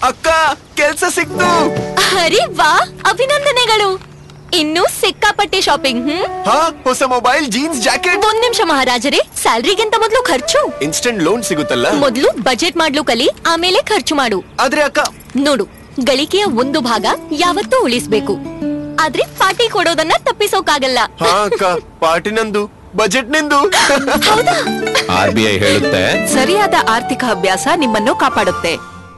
ಅಕ್ಕ ಕೆಲ್ಸ ಸಿಕ್ತು ಅರೆ ವಾ ಅಭಿನಂದನೆಗಳು ಇನ್ನೂ ಸಿಕ್ಕಾಪಟ್ಟೆ ಶಾಪಿಂಗ್ ಹ್ಮ್ ಹಾ ಹೊಸ ಮೊಬೈಲ್ ಜೀನ್ಸ್ ಜಾಕೆಟ್ ಒಂದ್ ನಿಮಿಷ ಮಹಾರಾಜರೇ ಸ್ಯಾಲ್ರಿಗಿಂತ ಮೊದಲು ಖರ್ಚು ಇನ್ಸ್ಟೆಂಟ್ ಲೋನ್ ಸಿಗುತ್ತಲ್ಲ ಮೊದಲು ಬಜೆಟ್ ಮಾಡ್ಲು ಕಲಿ ಆಮೇಲೆ ಖರ್ಚು ಮಾಡು ಆದ್ರೆ ಅಕ್ಕ ನೋಡು ಗಳಿಕೆಯ ಒಂದು ಭಾಗ ಯಾವತ್ತೂ ಉಳಿಸ್ಬೇಕು ಆದ್ರೆ ಪಾರ್ಟಿ ಕೊಡೋದನ್ನ ತಪ್ಪಿಸೋಕಾಗಲ್ಲ ಹಾ ಅಕ್ಕ ಪಾರ್ಟಿ ನಂದು ಬಜೆಟ್ ನಿಂದು ಆರ್ ಬಿ ಐ ಹೇಳುತ್ತೆ ಸರಿಯಾದ ಆರ್ಥಿಕ ಅಭ್ಯಾಸ ನಿಮ್ಮನ್ನು ಕಾಪಾಡುತ್ತೆ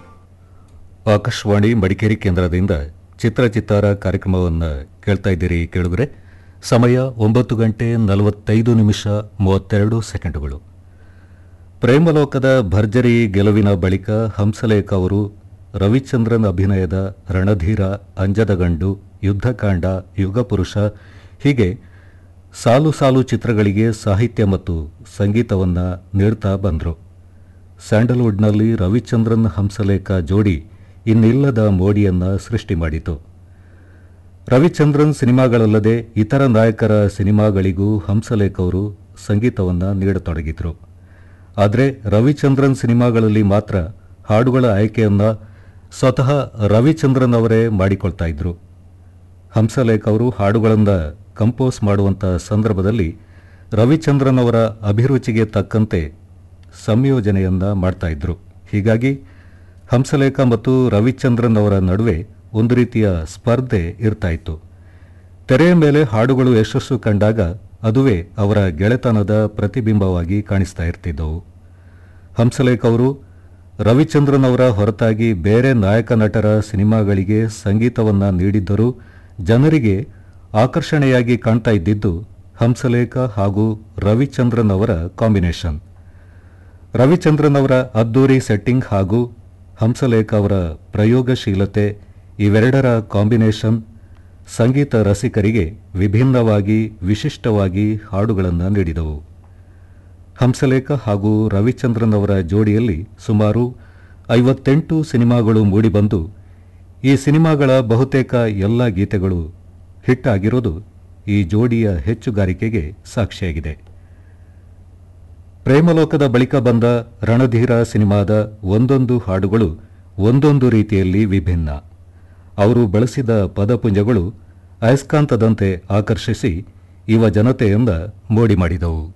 ಆಕಾಶವಾಣಿ ಮಡಿಕೇರಿ ಕೇಂದ್ರದಿಂದ ಚಿತ್ರಚಿತ್ತಾರ ಕಾರ್ಯಕ್ರಮವನ್ನು ಕೇಳ್ತಾ ಇದ್ದೀರಿ ಕೇಳಿದ್ರೆ ಸಮಯ ಒಂಬತ್ತು ಗಂಟೆ ನಲವತ್ತೈದು ನಿಮಿಷ ಮೂವತ್ತೆರಡು ಸೆಕೆಂಡುಗಳು ಪ್ರೇಮಲೋಕದ ಭರ್ಜರಿ ಗೆಲುವಿನ ಬಳಿಕ ಹಂಸಲೇಖ ಅವರು ರವಿಚಂದ್ರನ್ ಅಭಿನಯದ ರಣಧೀರ ಅಂಜದಗಂಡು ಯುದ್ಧಕಾಂಡ ಯುಗಪುರುಷ ಹೀಗೆ ಸಾಲು ಸಾಲು ಚಿತ್ರಗಳಿಗೆ ಸಾಹಿತ್ಯ ಮತ್ತು ಸಂಗೀತವನ್ನು ನೀಡ್ತಾ ಬಂದರು ಸ್ಯಾಂಡಲ್ವುಡ್ನಲ್ಲಿ ರವಿಚಂದ್ರನ್ ಹಂಸಲೇಖ ಜೋಡಿ ಇನ್ನಿಲ್ಲದ ಮೋಡಿಯನ್ನ ಸೃಷ್ಟಿ ಮಾಡಿತು ರವಿಚಂದ್ರನ್ ಸಿನಿಮಾಗಳಲ್ಲದೆ ಇತರ ನಾಯಕರ ಸಿನಿಮಾಗಳಿಗೂ ಹಂಸಲೇಖ ಅವರು ಸಂಗೀತವನ್ನು ನೀಡತೊಡಗಿದ್ರು ಆದರೆ ರವಿಚಂದ್ರನ್ ಸಿನಿಮಾಗಳಲ್ಲಿ ಮಾತ್ರ ಹಾಡುಗಳ ಆಯ್ಕೆಯನ್ನ ಸ್ವತಃ ರವಿಚಂದ್ರನ್ ಅವರೇ ಮಾಡಿಕೊಳ್ತಾ ಇದ್ರು ಹಂಸಲೇಖ ಅವರು ಹಾಡುಗಳನ್ನು ಕಂಪೋಸ್ ಮಾಡುವಂಥ ಸಂದರ್ಭದಲ್ಲಿ ರವಿಚಂದ್ರನ್ ಅವರ ಅಭಿರುಚಿಗೆ ತಕ್ಕಂತೆ ಸಂಯೋಜನೆಯನ್ನ ಮಾಡ್ತಾ ಇದ್ರು ಹೀಗಾಗಿ ಹಂಸಲೇಖ ಮತ್ತು ರವಿಚಂದ್ರನ್ ಅವರ ನಡುವೆ ಒಂದು ರೀತಿಯ ಸ್ಪರ್ಧೆ ಇರ್ತಾ ಇತ್ತು ತೆರೆಯ ಮೇಲೆ ಹಾಡುಗಳು ಯಶಸ್ಸು ಕಂಡಾಗ ಅದುವೇ ಅವರ ಗೆಳೆತನದ ಪ್ರತಿಬಿಂಬವಾಗಿ ಕಾಣಿಸ್ತಾ ಇರ್ತಿದ್ದವು ಹಂಸಲೇಖ ಅವರು ರವಿಚಂದ್ರನ್ ಅವರ ಹೊರತಾಗಿ ಬೇರೆ ನಾಯಕ ನಟರ ಸಿನಿಮಾಗಳಿಗೆ ಸಂಗೀತವನ್ನ ನೀಡಿದ್ದರೂ ಜನರಿಗೆ ಆಕರ್ಷಣೆಯಾಗಿ ಕಾಣ್ತಾ ಇದ್ದಿದ್ದು ಹಂಸಲೇಖ ಹಾಗೂ ರವಿಚಂದ್ರನ್ ಅವರ ಕಾಂಬಿನೇಷನ್ ರವಿಚಂದ್ರನ್ ಅವರ ಅದ್ದೂರಿ ಸೆಟ್ಟಿಂಗ್ ಹಾಗೂ ಹಂಸಲೇಖ ಅವರ ಪ್ರಯೋಗಶೀಲತೆ ಇವೆರಡರ ಕಾಂಬಿನೇಷನ್ ಸಂಗೀತ ರಸಿಕರಿಗೆ ವಿಭಿನ್ನವಾಗಿ ವಿಶಿಷ್ಟವಾಗಿ ಹಾಡುಗಳನ್ನು ನೀಡಿದವು ಹಂಸಲೇಖ ಹಾಗೂ ರವಿಚಂದ್ರನ್ ಅವರ ಜೋಡಿಯಲ್ಲಿ ಸುಮಾರು ಐವತ್ತೆಂಟು ಸಿನಿಮಾಗಳು ಮೂಡಿಬಂದು ಈ ಸಿನಿಮಾಗಳ ಬಹುತೇಕ ಎಲ್ಲ ಗೀತೆಗಳು ಹಿಟ್ ಆಗಿರೋದು ಈ ಜೋಡಿಯ ಹೆಚ್ಚುಗಾರಿಕೆಗೆ ಸಾಕ್ಷಿಯಾಗಿದೆ ಪ್ರೇಮಲೋಕದ ಬಳಿಕ ಬಂದ ರಣಧೀರ ಸಿನಿಮಾದ ಒಂದೊಂದು ಹಾಡುಗಳು ಒಂದೊಂದು ರೀತಿಯಲ್ಲಿ ವಿಭಿನ್ನ ಅವರು ಬಳಸಿದ ಪದಪುಂಜಗಳು ಅಯಸ್ಕಾಂತದಂತೆ ಆಕರ್ಷಿಸಿ ಯುವ ಜನತೆಯಿಂದ ಮೋಡಿ ಮಾಡಿದವು